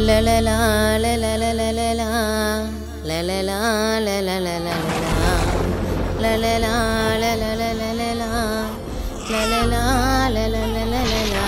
லலலா லலலலலலா லலலா லலலலலலா லலலா லலலலலலா லலலா லலலலலலா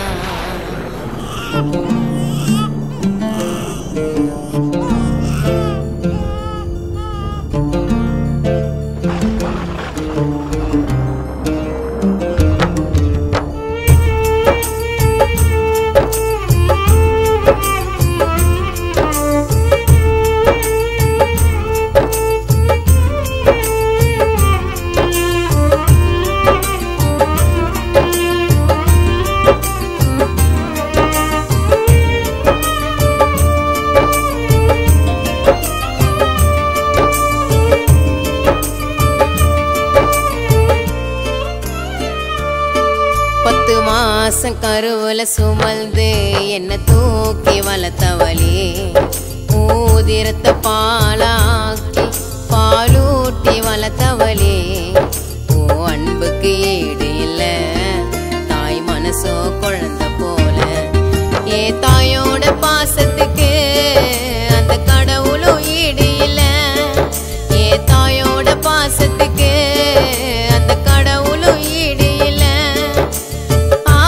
பத்து மாசம் கருவுல சுமந்து என்ன தூக்கி வளர்த்தவளே ஊதிரத்த பாலாக்கி பாலூட்டி வளர்த்தவளே ஓ அன்புக்கு ஈடு இல்ல தாய் மனசோ குழந்தை போல ஏ தாயோட பாசத்துக்கு அந்த கடவுளும் ஈடு இல்ல ஏ தாயோட பாசத்துக்கு அந்த கடவுளும் ஈடு இல்ல ஆ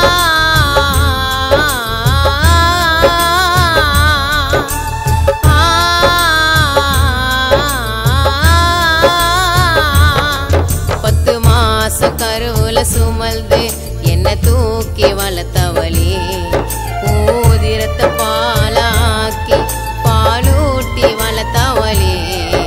பத்து மாசம் கருவுல சுமல்து என்ன தூக்கி வளர்த்தவளே ஊதிரத்த பாலாக்கி பாலூட்டி வளர்த்தவளே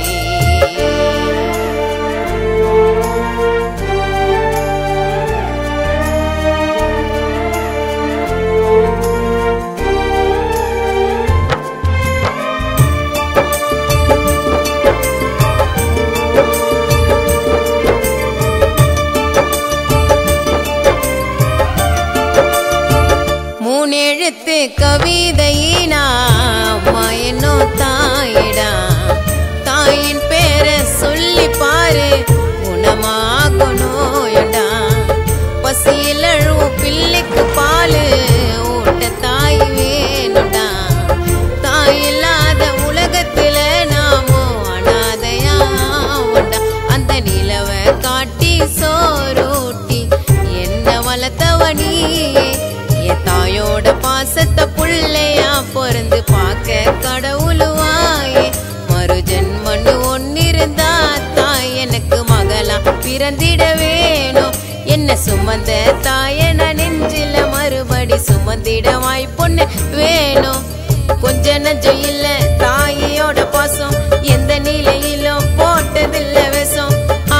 மூணெழுத்து கவிதையினா அம்மா என்னோ தாயிடா தாயின் பேரை சொல்லி பாரு குணமாகும் நோயடா பசியில் அழுவும் பிள்ளைக்கு பாலு ஊட்ட தாய் வேணுடா தாய் இல்லாத உலகத்துல நாமோ அனாதையாவண்டா அந்த நிலவை காட்டி சோறூட்டி என்ன வளர்த்தவனி என் தாயோட பாசத்தை புள்ளையா பொருந்து பார்க்க கடவுளுவாயே மறு ஜென்மன்னு ஒன்னிருந்தா தாய் எனக்கு மகளா பிறந்திட வேணும் என்ன சுமந்த தாயன நெஞ்சில மறுபடி சுமந்திட வாய்ப்பொண்ணு வேணும் கொஞ்ச நஞ்சம் இல்ல தாயோட பாசம் எந்த நிலையிலும் போட்டதில்ல விஷம் ஆ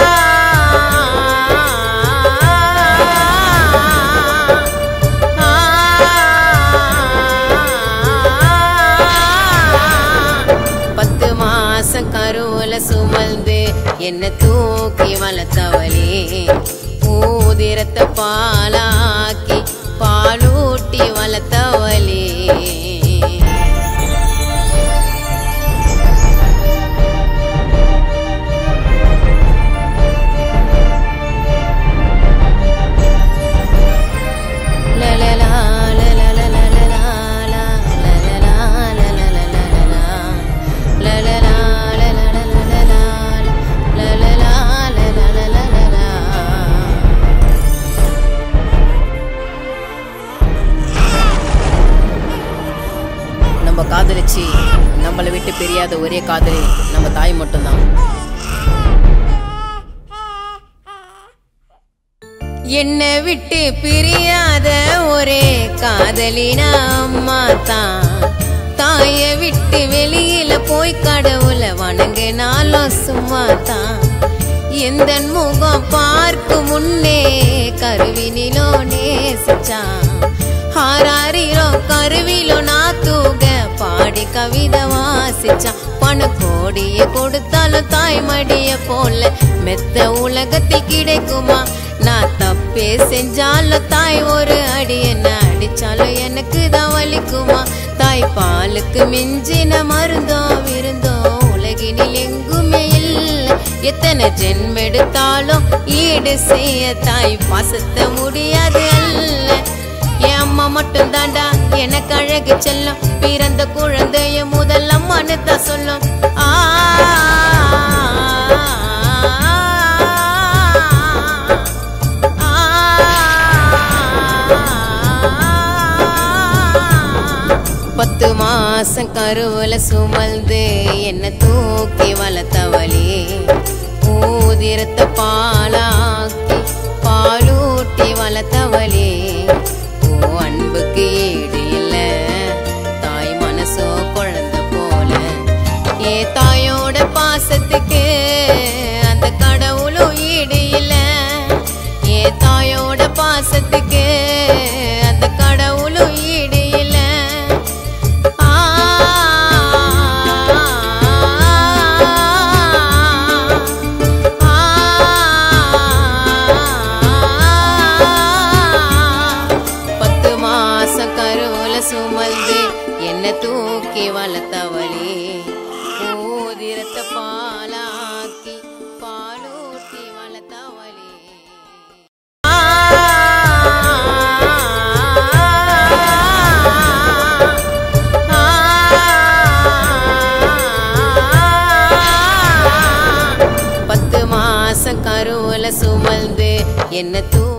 பத்து மாசம் கருவுல சுமந்து என்ன தூக்கி வளர்த்தவளே ஊதிரத்த பாலாக்கி பாலூட்டி வளர்த்தவளே லலலா லலலலலலா, லலலா லலலலலலா, லலலா லலலலலலா, லலலா லலலலலலா. நம்ம காதலிச்சு நம்மளை விட்டு பிரியாத ஒரே காதலி நம்ம தாய் மட்டும்தான் என்னை விட்டு பிரியாத ஒரே காதலினா அம்மா தான் தாய விட்டு வெளியில போய் கடவுளை வணங்கினாலும் சும்மா தான் எந்த முகம் பார்க்கும் முன்னே கருவினிலோ நேசிச்சான் ஹாராரிரோ கருவிலோ நான் தூக பாடி கவிதை வாசிச்சான் பண கோடிய கொடுத்தாலும் தாய் மடிய போல மெத்த உலகத்தில் கிடைக்குமா நான் தப்பே செஞ்சாலும் தாய் ஒரு அடி என்ன அடிச்சாலும் எனக்கு தான் வலிக்குமா தாய் பாலுக்கு மிஞ்சின மருந்தோ விருந்தோ உலகினில் எங்குமே இல்லை எத்தனை ஜென்மெடுத்தாலும் ஈடு செய்ய தாய் பாசத்த முடியாது அல்ல என் அம்மா மட்டும் தாண்டா எனக்கு அழகு செல்லும் பிறந்த குழந்தைய முதல் அம்மான்னு தான் சொல்லும் ஆ பத்து மாசம் கருவுல சுமந்து என்ன தூக்கி வளர்த்தவளே ஊதிரத்த பாலாக்கி பாலூட்டி வளர்த்தவளே ஓ அன்புக்கு ஈடு இல்ல தாய் மனசோ குழந்தை போல ஏ தாயோட பாசத்துக்கு அந்த கடவுளும் ஈடு இல்ல ஏ தாயோட பாசத்துக்கு அந்த கடவுளும் ஈடு இல்ல ஆ பத்து மாசம் கருவுல சுமந்து என்ன தூக்கி வளர்த்தவளே ஊதிரத்த பாலாக்கி பாலூட்டி வளர்த்தவளே பத்து மாசம் கருவுல சுமந்து என்ன தூ